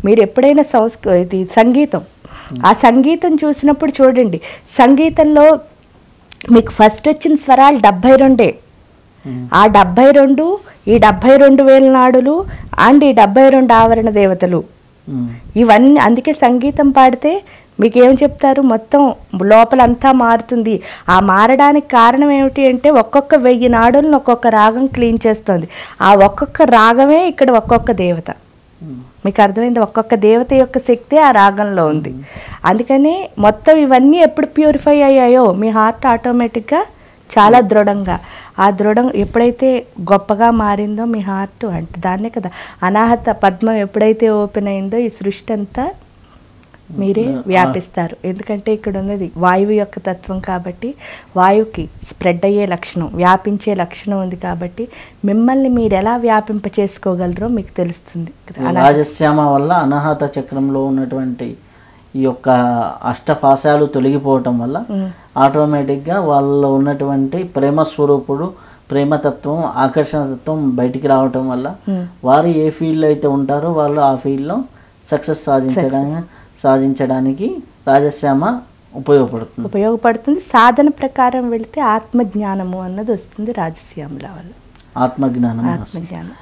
మీరు ఎప్పుడైనా సంస్కృ ఇది సంగీతం ఆ సంగీతం చూసినప్పుడు చూడండి సంగీతంలో మీకు ఫస్ట్ వచ్చిన స్వరాలు డెబ్భై రెండే ఉమ్. ఆ డెబ్భై రెండు ఈ డెబ్భై రెండు వేల నాడులు అండ్ ఈ డెబ్భై రెండు ఆవరణ దేవతలు ఉమ్. ఇవన్నీ అందుకే సంగీతం పాడితే మీకు ఏం చెప్తారు మొత్తం లోపలంతా మారుతుంది ఆ మారడానికి కారణం ఏమిటి అంటే ఒక్కొక్క వెయ్యి నాడులను ఒక్కొక్క రాగం క్లీన్ చేస్తుంది ఆ ఒక్కొక్క రాగమే ఇక్కడ ఒక్కొక్క దేవత ఉమ్. మీకు అర్థమైంది ఒక్కొక్క దేవత యొక్క శక్తి ఆ రాగంలో ఉంది అందుకని మొత్తం ఇవన్నీ ఎప్పుడు ప్యూరిఫై అయ్యాయో మీ హార్ట్ ఆటోమేటిక్గా చాలా దృఢంగా ఆ దృఢం ఎప్పుడైతే గొప్పగా మారిందో మీ హార్ట్ అంటే దాన్నే కదా అనాహత పద్మం ఎప్పుడైతే ఓపెన్ అయిందో ఈ సృష్టి అంతా మీరే వ్యాపిస్తారు ఎందుకంటే ఇక్కడ ఉన్నది వాయువు యొక్క తత్వం కాబట్టి వాయువుకి స్ప్రెడ్ అయ్యే లక్షణం వ్యాపించే లక్షణం ఉంది కాబట్టి మిమ్మల్ని మీరు ఎలా వ్యాపింప చేసుకోగలరో మీకు తెలుస్తుంది అలా రాజశ్యామ వల్ల అనాహత చక్రంలో ఉన్నటువంటి ఈ యొక్క అష్టపాశాలు తొలగిపోవటం వల్ల ఆటోమేటిక్గా వాళ్ళలో ఉన్నటువంటి ప్రేమ స్వరూపుడు ప్రేమతత్వం ఆకర్షణతత్వం బయటికి రావటం వల్ల వారు ఏ ఫీల్డ్లో అయితే ఉంటారో వాళ్ళు ఆ ఫీల్డ్లో సక్సెస్ సాధించడానికి సాధించడానికి రాజశ్యామ ఉపయోగపడుతుంది ఉపయోగపడుతుంది సాధన ప్రకారం వెళితే ఆత్మజ్ఞానము అన్నది వస్తుంది రాజశ్యాముల వల్ల ఆత్మజ్ఞానం ఆత్మజ్ఞానం